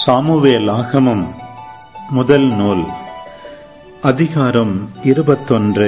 Samuel ஆகமம் முதல் நூல் அதிகாரம் இருபத்தொன்று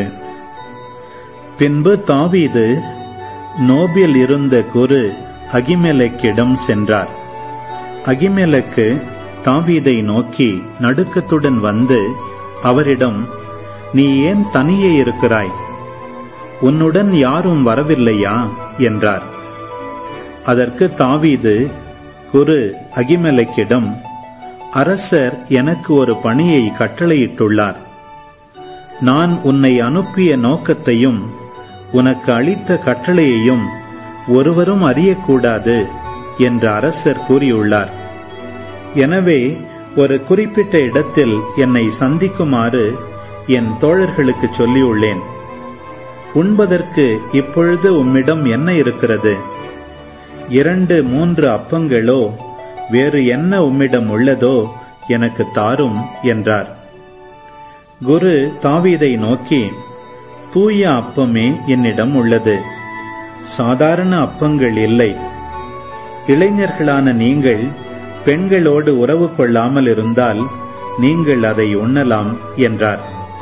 பின்பு தாவீது நோபில் இருந்த குரு அகிமெலக்கிடம் சென்றார் அகிமெலக்கு தாவீதை நோக்கி நடுக்கத்துடன் வந்து அவரிடம் நீ ஏன் தனியே இருக்கிறாய் உன்னுடன் யாரும் வரவில்லையா என்றார் அதற்கு தாவீது குரு அகிமெலக்கிடம் அரசர் எனக்கு ஒரு பணியை கட்டளையிட்டுள்ளார் நான் உன்னை அனுப்பிய நோக்கத்தையும் உனக்கு அளித்த கட்டளையையும் ஒருவரும் அறியக்கூடாது என்று அரசர் கூறியுள்ளார் எனவே ஒரு குறிப்பிட்ட இடத்தில் என்னை சந்திக்குமாறு என் தோழர்களுக்கு சொல்லியுள்ளேன் உண்பதற்கு இப்பொழுது உம்மிடம் என்ன இருக்கிறது இரண்டு மூன்று அப்பங்களோ வேறு என்ன உம்மிடம் உள்ளதோ எனக்கு தாரும் என்றார் குரு தாவீதை நோக்கி தூய அப்பமே என்னிடம் உள்ளது சாதாரண அப்பங்கள் இல்லை இளைஞர்களான நீங்கள் பெண்களோடு உறவு கொள்ளாமல் இருந்தால் நீங்கள் அதை உண்ணலாம் என்றார்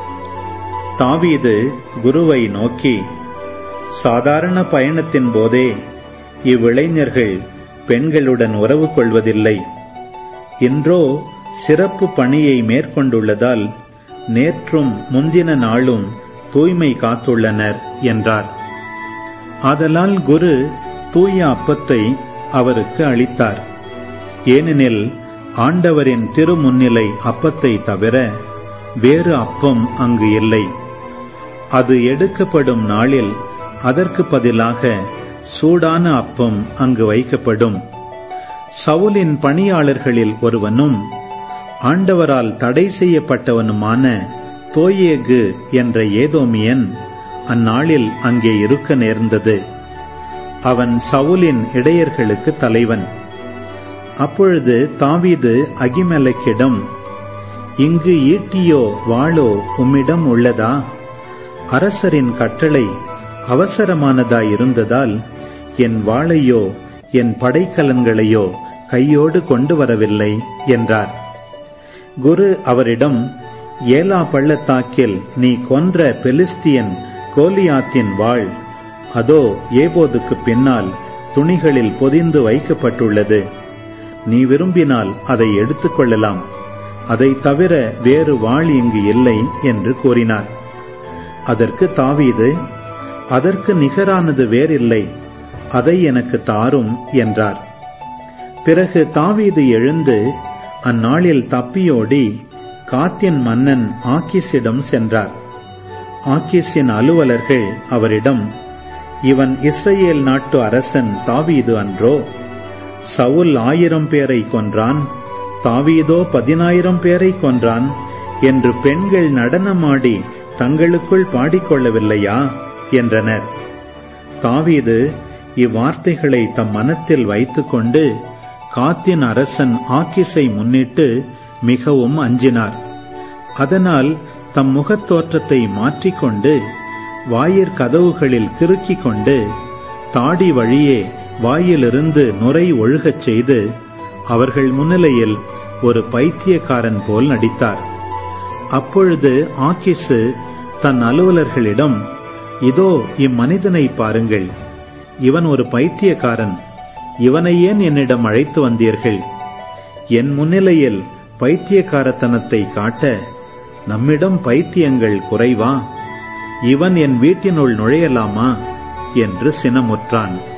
தாவீது குருவை நோக்கி சாதாரண பயணத்தின் போதே இவ்விளைஞர்கள் பெண்களுடன் உறவு கொள்வதில்லை இன்றோ சிறப்பு பணியை மேற்கொண்டுள்ளதால் நேற்றும் முந்தின நாளும் தூய்மை காத்துள்ளனர் என்றார் ஆதலால் குரு தூய அப்பத்தை அவருக்கு அளித்தார் ஏனெனில் ஆண்டவரின் திருமுன்னிலை அப்பத்தை தவிர வேறு அப்பம் அங்கு இல்லை அது எடுக்கப்படும் நாளில் அதற்கு பதிலாக சூடான அப்பம் அங்கு வைக்கப்படும் சவுலின் பணியாளர்களில் ஒருவனும் ஆண்டவரால் தடை செய்யப்பட்டவனுமான தோயேகு என்ற ஏதோமியன் அந்நாளில் அங்கே இருக்க நேர்ந்தது அவன் சவுலின் இடையர்களுக்கு தலைவன் அப்பொழுது தாவீது அகிமெலக்கிடம் இங்கு ஈட்டியோ வாளோ உம்மிடம் உள்ளதா அரசரின் கட்டளை அவசரமானதாயிருந்ததால் என் வாளையோ என் படைக்கலன்களையோ கையோடு கொண்டு வரவில்லை என்றார் குரு அவரிடம் ஏலா பள்ளத்தாக்கில் நீ கொன்ற பெலிஸ்தியன் கோலியாத்தின் வாழ் அதோ ஏபோதுக்கு பின்னால் துணிகளில் பொதிந்து வைக்கப்பட்டுள்ளது நீ விரும்பினால் அதை எடுத்துக்கொள்ளலாம் அதை தவிர வேறு வாழ் இங்கு இல்லை என்று கூறினார் அதற்கு தாவீது அதற்கு நிகரானது வேறில்லை அதை எனக்கு தாரும் என்றார் பிறகு தாவீது எழுந்து அந்நாளில் தப்பியோடி காத்தின் மன்னன் ஆக்கிஸிடம் சென்றார் ஆக்கிஸின் அலுவலர்கள் அவரிடம் இவன் இஸ்ரேல் நாட்டு அரசன் தாவீது அன்றோ சவுல் ஆயிரம் பேரை கொன்றான் தாவீதோ பதினாயிரம் பேரை கொன்றான் என்று பெண்கள் நடனமாடி தங்களுக்குள் பாடிக்கொள்ளவில்லையா என்றனர் தாவீது இவ்வார்த்தைகளை தம் மனத்தில் வைத்துக்கொண்டு காத்தின் அரசன் ஆக்கிஸை முன்னிட்டு மிகவும் அஞ்சினார் அதனால் தம் முகத்தோற்றத்தை மாற்றிக்கொண்டு வாயிற் கதவுகளில் கிறுக்கிக் கொண்டு தாடி வழியே வாயிலிருந்து நுரை ஒழுகச் செய்து அவர்கள் முன்னிலையில் ஒரு பைத்தியக்காரன் போல் நடித்தார் அப்பொழுது ஆக்கிசு தன் அலுவலர்களிடம் இதோ இம்மனிதனை பாருங்கள் இவன் ஒரு பைத்தியக்காரன் இவனை ஏன் என்னிடம் அழைத்து வந்தீர்கள் என் முன்னிலையில் பைத்தியக்காரத்தனத்தை காட்ட நம்மிடம் பைத்தியங்கள் குறைவா இவன் என் வீட்டினுள் நுழையலாமா என்று சினமுற்றான்